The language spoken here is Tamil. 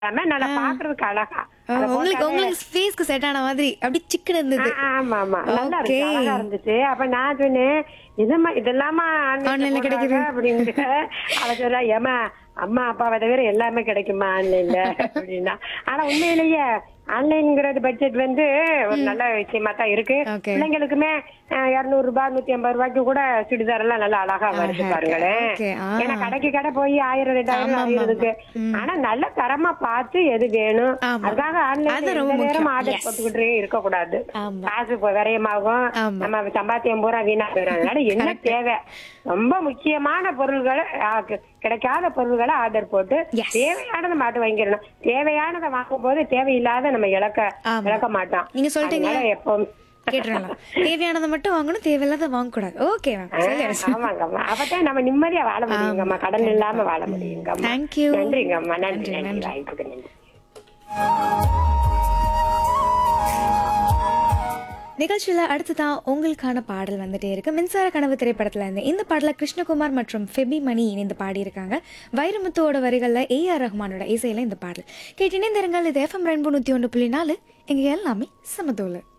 இல்லாம நல்லா பாக்குறதுக்கு அழகா ஆ, அதை உங்களுக்கு போட்டாலே- உங்களுக்கு ஃபேஸ்க்கு செட் ஆன மாதிரி அப்படி சிக்கன் இருந்தது ஆ, ஆமா ஆமா நல்லா இருக்கு Okay. அழகா இருந்துச்சு அப்ப நான் சொன்னேன் இதமா இதெல்லாமா Online ல ஆன்லைன்ல கிடைக்குது. கிடைக்குது அப்படின்னு அவ சொல்றா ஏமா அம்மா அப்பாவை தவிர எல்லாமே கிடைக்குமா ஆன்லைன்ல அப்படின்னா ஆனா உண்மையிலேயே ஆன்லைன்ங்கிறது பட்ஜெட் வந்து ஒரு நல்ல விஷயமா தான் இருக்கு Okay. பிள்ளைங்களுக்குமே இருநூறு ரூபாய் நூத்தி ஐம்பது ரூபாய்க்கு கூட சுடிதார் எல்லாம் நல்லா அழகா வருது அழகா பாருங்களேன் Okay, ஆ. ஏன்னா கடைக்கு கடை போய் ஆயிரம் ரெண்டாயிரம் ஆமா, ஆமா, ஆயிரதுக்கு ம். ஆனா நல்ல தரமா பார்த்து எது வேணும் ஆமா. அதுக்காக அது ஆன்லைன்ல ரொம்ப எந்த நேரம் முக்கியம். Order Yes. போட்டுக்கிட்டே இருக்க கூடாது ஆமா. காசு இப்போ விரயமாகும் ஆமா. நம்ம சம்பாத்தியம் பூரா வீணா போயிடும் அதனால என்ன தேவை ரொம்ப முக்கியமான பொருள்களை ஆ, கி- கிடைக்காத பொருள்களை ஆர்டர் போட்டு Yes. தேவையானதை மாட்டு வாங்கிடணும் தேவையானதை வாங்கும் போது தேவையில்லாத நம்ம இழக்க ஆமா. இழக்க மாட்டோம் நீங்க சொல்லிட்டீங்களா? அதனால எப்பவும் கேட்டுறலாம் தேவையானதை மட்டும் வாங்கணும் தேவையில்லாத வாங்க கூடாது ஓகே மேம் ஆ, சொல்லியாச்சு ஆமாங்கம்மா அப்பதான் நம்ம நிம்மதியா வாழ முடியுங்கம்மா கடன் இல்லாம வாழ முடியுங்கம்மா Thank you. நன்றிங்கம்மா நன்றி நன்றி, நன்றி நன்றி. வாய்ப்புக்கு நன்றி நிகழ்ச்சியில அடுத்ததான் உங்களுக்கான பாடல் வந்துட்டே இருக்கு மின்சார கனவு திரைப்படத்துல இருந்து இந்த பாடல கிருஷ்ணகுமார் மற்றும் ஃபெபி மணி இணைந்து பாடியிருக்காங்க வைரமுத்துவோட வரிகள்ல ஏ ஆர் ரஹ்மானோட இசையில இந்த பாடல் கேட்டு இணைந்திருங்கள் இது எஃப்எம் ரெண்டு நூத்தி ஒன்று புள்ளி நாலு எங்க எல்லாமே சமதோல